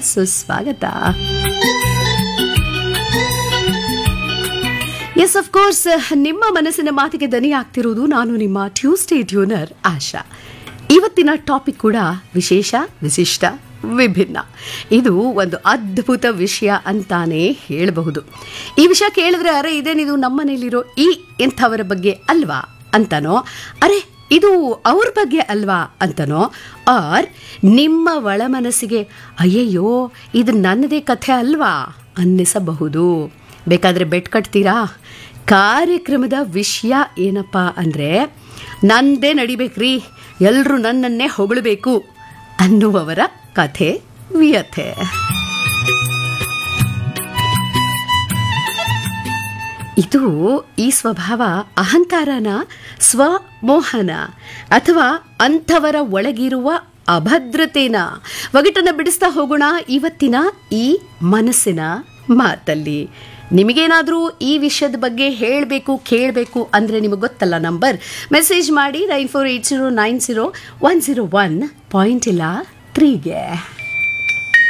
ಸುಸ್ವಾಗತ S of course ನಿಮ್ಮ ಮನಸ್ಸಿನ ಮಾತಿಗೆ ದನಿ ಆಗ್ತಿರುವುದು ನಾನು ನಿಮ್ಮ ಟ್ಯೂಸ್ಡೇ ಟ್ಯೂನರ್ ಆಶಾ ಇವತ್ತಿನ ಟಾಪಿಕ್ ಕೂಡ ವಿಶೇಷ ವಿಶಿಷ್ಟ ವಿಭಿನ್ನ ಇದು ಒಂದು ಅದ್ಭುತ ವಿಷಯ ಅಂತಾನೆ ಹೇಳಬಹುದು ಈ ವಿಷಯ ಕೇಳಿದ್ರೆ ಅರೆ ಇದೇನಿದು ನಮ್ಮನೇಲಿರೋ ಈ ಇಂಥವರ ಬಗ್ಗೆ ಅಲ್ವಾ ಅಂತನೋ ಅರೆ ಇದು ಅವ್ರ ಬಗ್ಗೆ ಅಲ್ವಾ ಅಂತನೋ ಆರ್ ನಿಮ್ಮ ಒಳ ಮನಸ್ಸಿಗೆ ಅಯ್ಯಯ್ಯೋ ಇದು ನನ್ನದೇ ಕಥೆ ಅಲ್ವಾ ಅನ್ನಿಸಬಹುದು ಬೇಕಾದರೆ ಬೆಟ್ ಕಟ್ತೀರಾ ಕಾರ್ಯಕ್ರಮದ ವಿಷಯ ಏನಪ್ಪ ಅಂದರೆ ನಂದೇ ನಡಿಬೇಕ್ರಿ ಎಲ್ಲರೂ ನನ್ನನ್ನೇ ಹೊಗಳಬೇಕು ಅನ್ನುವವರ ಕಥೆ ವ್ಯಥೆ ಇದು ಈ ಸ್ವಭಾವ ಅಹಂಕಾರನ ಸ್ವಮೋಹನ ಅಥವಾ ಅಂಥವರ ಒಳಗಿರುವ ಅಭದ್ರತೆನ ಒಗಟನ್ನು ಬಿಡಿಸ್ತಾ ಹೋಗೋಣ ಇವತ್ತಿನ ಈ ಮನಸ್ಸಿನ ಮಾತಲ್ಲಿ ನಿಮಗೇನಾದರೂ ಈ ವಿಷಯದ ಬಗ್ಗೆ ಹೇಳಬೇಕು ಕೇಳಬೇಕು ಅಂದರೆ ನಿಮಗೆ ಗೊತ್ತಲ್ಲ ನಂಬರ್ ಮೆಸೇಜ್ ಮಾಡಿ nine four eight zero nine zero one zero one point ಇಲ್ಲ ತ್ರೀಗೆ